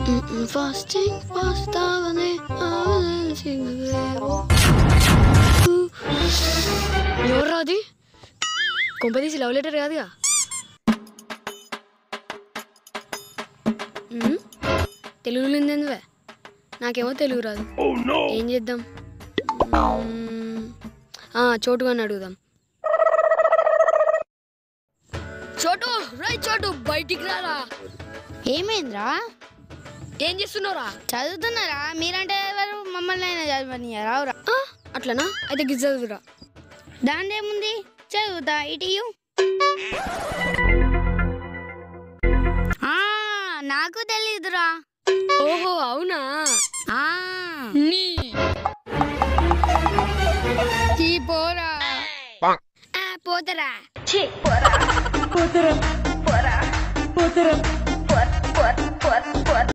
Fasting వస్తావనే ఎవరు అది కొంపదీసి లవ్ లెటర్ కాదుగా ఉమ్, తెలుగులో ఎందువే నాకేమో తెలుగు రాదు ఏం చేద్దాం మ్మ్. ఆ, చోటుగాని అడుగుదాం చోటు రై చోటు బయటికి రారా ఏమైందిరా ఏం చేస్తున్నావురా చదువుతున్నారా మీరంటే ఎవరు మమ్మల్ని అయినా చదవని రావురా ఆ, అట్లనా అయితే గిజ్జదురా దాని ఏముంది చదువుతా ఇటు నాకు తెలీదురా ఓహో అవునా ఆ, నీ ఈ పోరా ఆ, పోతరా పోతరా పోతరా పోతరా